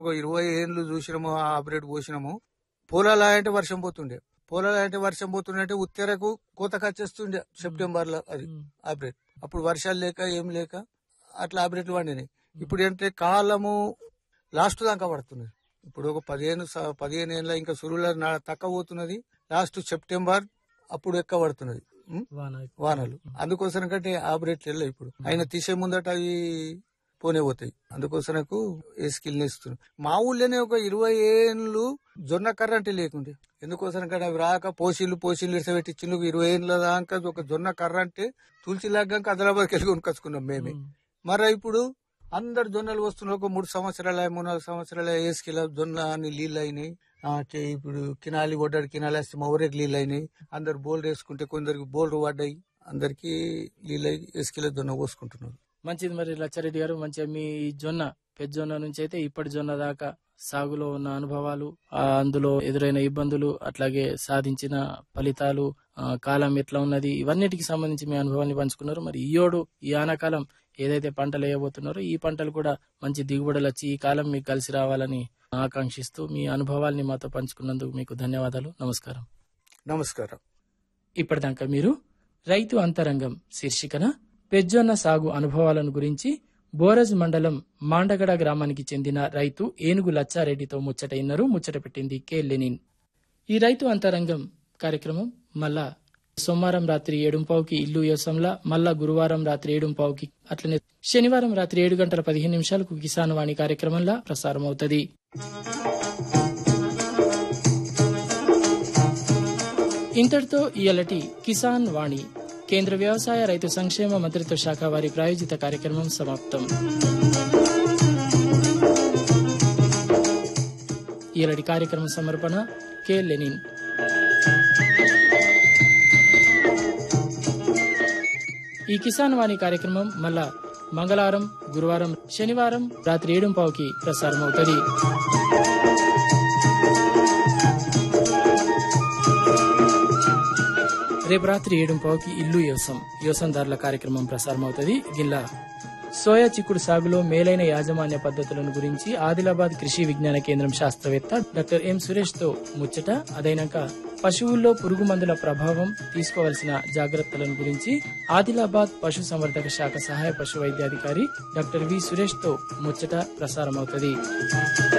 ఒక ఇరవై ఏళ్ళు చూసినాము ఆ హైబ్రిడ్ పోసినాము పొలాలు అంటే వర్షం పోతుండే పొలాలు అంటే వర్షం పోతుండే అంటే ఉత్తరకు కోతకు వచ్చేస్తుండే సెప్టెంబర్ లో అది హైబ్రిడ్ అప్పుడు వర్షాలు లేక ఏం లేక అట్లా హైబ్రిడ్లు వండినాయి ఇప్పుడు ఏంటంటే కాలము లాస్ట్ దాకా పడుతున్నది ఇప్పుడు ఒక పదిహేను స- పదిహేను ఏళ్ళ ఇంకా సురువుల నా- తక్కువ పోతున్నది లాస్ట్ సెప్టెంబర్ అప్పుడు ఎక్కువ పడుతున్నది ఉం? వానలు అందుకోసం కంటే హైబ్రిడ్ వెళ్ళ ఇప్పుడు ఆయన తీసే ముందట అవి పోనే పోతాయి అందుకోసనకు ఏ స్కిల్ నేస్తుంది మా ఊళ్ళోనే ఒక ఇరవై ఏళ్ళు జొన్న కర్ర లేకుండే ఎందుకోసం కంటే అవి రాక పోసిళ్ళు పోసిళ్ళు ఇడిసబెట్టి చిన్న ఇరవై ఏళ్ళ దాకా ఒక జొన్న కర్ర అంటే తులసి లాగాక ఆదిలాబాద్కి వెళ్ళి కొనుకొచ్చుకున్నాం మేమే మరి ఇప్పుడు అందరు జొన్నలు వస్తున్నారు ఒక మూడు సంవత్సరాలు మూడు నాలుగు సంవత్సరాలు వేసుకెళ్ళ జొన్న అని నీళ్ళు అయినాయి ఆ, చే- ఇప్పుడు కినాలి ఒడ్డాడు కినాలి వేస్తే మా ఊరికి నీళ్ళు అయినాయి అందరు బోల్డ్ వేసుకుంటే కొందరికి బోల్డ్ పడ్డాయి అందరికి నీళ్ళు అయి వేసుకెళ్ళి జొన్న పోసుకుంటున్నారు మంచిది మరి లచ్చారెడ్డి గారు మంచిగా మీ జొన్న పెద్ద జొన్న నుంచి అయితే ఇప్పటి జొన్న దాకా సాగులో ఉన్న అనుభవాలు ఆ అందులో ఎదురైన ఇబ్బందులు అట్లాగే సాధించిన ఫలితాలు ఆ, కాలం ఎట్లా ఉన్నది ఇవన్నిటికి సంబంధించి మీ అనుభవాన్ని పంచుకున్నారు మరి ఈయోడు ఈ ఆనాకాలం ఏదైతే పంటలు వేయబోతున్నారో ఈ పంటలు కూడా మంచి దిగుబడులు వచ్చి ఈ కాలం మీకు కలిసి రావాలని ఆకాంక్షిస్తూ మీ అనుభవాల్ని మాతో పంచుకున్నందుకు మీకు ధన్యవాదాలు నమస్కారం నమస్కారం ఇప్పటిదాకా మీరు రైతు అంతరంగం శీర్షికన పెజ్జొన్న సాగు అనుభవాలను గురించి బోరజ్ మండలం మాండగడ గ్రామానికి చెందిన రైతు ఏనుగు లచ్చారెడ్డితో ముచ్చట ఇన్నారు ముచ్చట పెట్టింది కె లెనిన్ ఈ రైతు అంతరంగం కార్యక్రమం మళ్ళా సోమవారం రాత్రి ఏడుంపావుకి ఇల్లు యోసంలా మళ్ళా గురువారం రాత్రి ఏడుంపావుకి అట్లనే శనివారం రాత్రి ఏడు గంటల పదిహేను నిమిషాలకు కిసాన్ వాణి కార్యక్రమంలా ప్రసారం అవుతుంది ఇంతటితో ఇయలటి కిసాన్ వాణి కేంద్ర వ్యవసాయ రైతు సంక్షేమ మంత్రిత్వ శాఖ వారి ప్రాయోజిత కార్యక్రమం సమాప్తం ఇయలటి కార్యక్రమ సమర్పణ కె లెనిన్ ఈ కిసాన్ వాణి కార్యక్రమం మళ్ళా మంగళవారం గురువారం శనివారం రాత్రి ఏడు పావుకి ప్రసారం అవుతుంది రేపు రాత్రి ఏడు పావుకి ఇల్లు యోసం యోసందారుల కార్యక్రమం ప్రసారం అవుతుంది గిల్లా సోయా చిక్కుడు సాగులో మేలైన యాజమాన్య పద్ధతులను గురించి ఆదిలాబాద్ కృషి విజ్ఞాన కేంద్రం శాస్త్రవేత్త డాక్టర్ ఎం సురేష్ తో ముచ్చట అదైనాక పశువుల్లో పురుగు మందుల ప్రభావం తీసుకోవాల్సిన జాగ్రత్తలను గురించి ఆదిలాబాద్ పశు సంవర్ధక శాఖ సహాయ పశు వైద్యాధికారి డాక్టర్ వి సురేష్ తో ముచ్చట ప్రసారం అవుతుంది